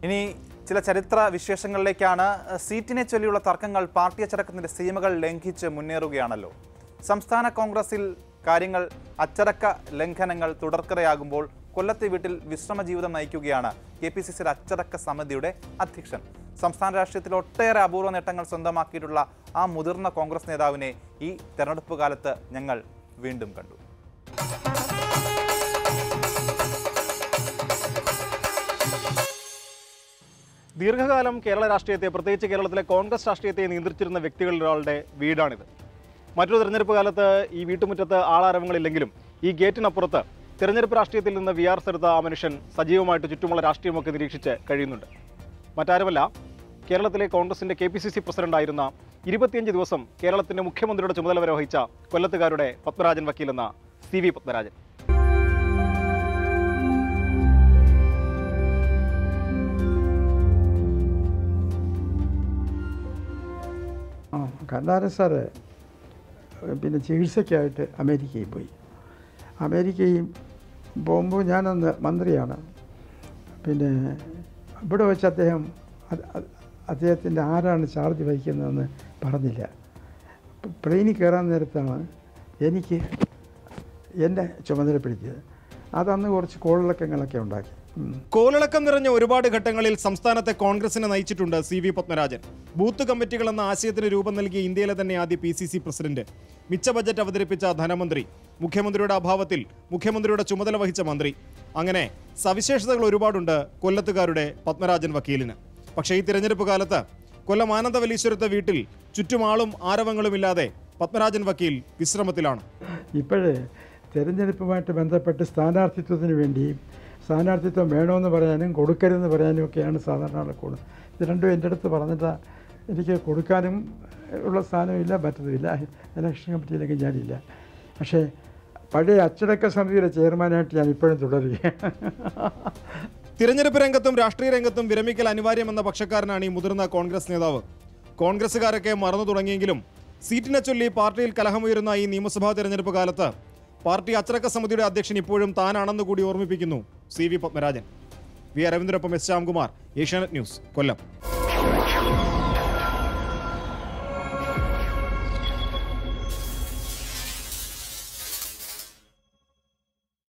ഇനി ചില ചരിത്ര വിശേഷങ്ങളിലേക്കാണ് സീറ്റിനെ ചൊല്ലിയുള്ള തർക്കങ്ങൾ പാർട്ടി അച്ചടക്കത്തിന്റെ സീമകൾ ലംഘിച്ച് മുന്നേറുകയാണല്ലോ സംസ്ഥാന കോൺഗ്രസിൽ കാര്യങ്ങൾ അച്ചടക്ക ലംഘനങ്ങൾ തുടർക്കരയാകുമ്പോൾ കൊല്ലത്തെ വീട്ടിൽ വിശ്രമ ജീവിതം നയിക്കുകയാണ് കെ പി സി സിയുടെ അച്ചടക്ക സമിതിയുടെ അധ്യക്ഷൻ സംസ്ഥാന രാഷ്ട്രീയത്തിൽ ഒട്ടേറെ അപൂർവ നേട്ടങ്ങൾ സ്വന്തമാക്കിയിട്ടുള്ള ആ മുതിർന്ന കോൺഗ്രസ് നേതാവിനെ ഈ തെരഞ്ഞെടുപ്പ് കാലത്ത് ഞങ്ങൾ വീണ്ടും കണ്ടു ദീർഘകാലം കേരള രാഷ്ട്രീയത്തെ പ്രത്യേകിച്ച് കേരളത്തിലെ കോൺഗ്രസ് രാഷ്ട്രീയത്തെ നിയന്ത്രിച്ചിരുന്ന വ്യക്തികളിൽ ഒരാളുടെ വീടാണിത് മറ്റൊരു തെരഞ്ഞെടുപ്പ് കാലത്ത് ഈ വീട്ടുമുറ്റത്ത് ആളാരവങ്ങളില്ലെങ്കിലും ഈ ഗേറ്റിനപ്പുറത്ത് തെരഞ്ഞെടുപ്പ് രാഷ്ട്രീയത്തിൽ നിന്ന് വി ആർ എടുത്ത ആ മനുഷ്യൻ സജീവമായിട്ട് ചുറ്റുമുള്ള രാഷ്ട്രീയമൊക്കെ നിരീക്ഷിച്ച് കഴിയുന്നുണ്ട് മറ്റാരുമല്ല കേരളത്തിലെ കോൺഗ്രസിന്റെ കെ പി സി സി പ്രസിഡന്റായിരുന്ന ഇരുപത്തിയഞ്ച് ദിവസം കേരളത്തിന്റെ മുഖ്യമന്ത്രിയുടെ ചുമതല വരെ വഹിച്ച കൊല്ലത്തുകാരുടെ പത്മരാജൻ വക്കീൽ എന്ന സി വി പത്മരാജൻ ആ കണ്ടാരൻ സാറ് പിന്നെ ചികിത്സയ്ക്കായിട്ട് അമേരിക്കയിൽ പോയി അമേരിക്കയിൽ പോകുമ്പോൾ ഞാനന്ന് മന്ത്രിയാണ് പിന്നെ ഇവിടെ വെച്ച് അദ്ദേഹം അത്- അത് അദ്ദേഹത്തിൻ്റെ ആരാണ് ചാർജ് വഹിക്കുന്നതെന്ന് പറഞ്ഞില്ല പ്ലെയിനിൽ കയറാൻ നേരത്താണ് എനിക്ക് എന്നെ ചുമതലപ്പെടുത്തിയത് അതന്ന് കുറച്ച് കോളിളക്കങ്ങളൊക്കെ ഉണ്ടാക്കി ഉം. കോളിളക്കം നിറഞ്ഞ ഒരുപാട് ഘട്ടങ്ങളിൽ സംസ്ഥാനത്തെ കോൺഗ്രസിനെ നയിച്ചിട്ടുണ്ട് സി വി പത്മരാജൻ ബൂത്ത് കമ്മിറ്റികൾ എന്ന ആശയത്തിന് രൂപം നൽകിയ ഇന്ത്യയിലെ തന്നെ ആദ്യ പി സി സി പ്രസിഡന്റ് മിച്ച ബജറ്റ് അവതരിപ്പിച്ച ധനമന്ത്രി മുഖ്യമന്ത്രിയുടെ അഭാവത്തിൽ മുഖ്യമന്ത്രിയുടെ ചുമതല വഹിച്ച മന്ത്രി അങ്ങനെ സവിശേഷതകൾ ഒരുപാടുണ്ട് കൊല്ലത്തുകാരുടെ പത്മരാജൻ വക്കീലിന് പക്ഷേ ഈ തിരഞ്ഞെടുപ്പ് കാലത്ത് കൊല്ലം ആനന്ദവല്ലീശ്വരത്തെ വീട്ടിൽ ചുറ്റും ആളും ആരവങ്ങളുമില്ലാതെ പത്മരാജൻ വക്കീൽ വിശ്രമത്തിലാണ് ഇപ്പോഴേ തിരഞ്ഞെടുപ്പുമായിട്ട് ബന്ധപ്പെട്ട് സ്ഥാനാർത്ഥിത്വത്തിന് വേണ്ടിയും സ്ഥാനാർത്ഥിത്വം വേണമെന്ന് പറയാനും കൊടുക്കരുതെന്ന് പറയാനും ഒക്കെയാണ് സാധാരണ ആൾക്കൂടും ഇത് രണ്ടും എൻ്റെ അടുത്ത് പറഞ്ഞിട്ട് എനിക്ക് കൊടുക്കാനും ഉള്ള സ്ഥാനമില്ല പറ്റത്തുമില്ല ഇലക്ഷൻ കമ്മിറ്റിയിലേക്ക് ഞാനില്ല പക്ഷേ പഴയ അച്ചടക്ക സമിതിയുടെ ചെയർമാനായിട്ട് ഞാൻ ഇപ്പോഴും തുടരുകയാണ് തിരഞ്ഞെടുപ്പ് രംഗത്തും രാഷ്ട്രീയ രംഗത്തും വിരമിക്കൽ അനിവാര്യമെന്ന പക്ഷക്കാരനാണ് ഈ മുതിർന്ന കോൺഗ്രസ് നേതാവ് കോൺഗ്രസുകാരൊക്കെ മറന്നു തുടങ്ങിയെങ്കിലും സീറ്റിനെ ചൊല്ലി പാർട്ടിയിൽ കലഹമുയരുന്ന ഈ നിയമസഭാ തെരഞ്ഞെടുപ്പ് കാലത്ത് പാർട്ടി അച്ചടക്ക സമിതിയുടെ അധ്യക്ഷൻ ഇപ്പോഴും താനാണെന്ന് കൂടി ഓർമ്മിപ്പിക്കുന്നു സി വി പത്മരാജൻ വി അരവിന്ദനൊപ്പം എസ് ശ്യാംകുമാർ ഏഷ്യാനെറ്റ് ന്യൂസ് കൊല്ലം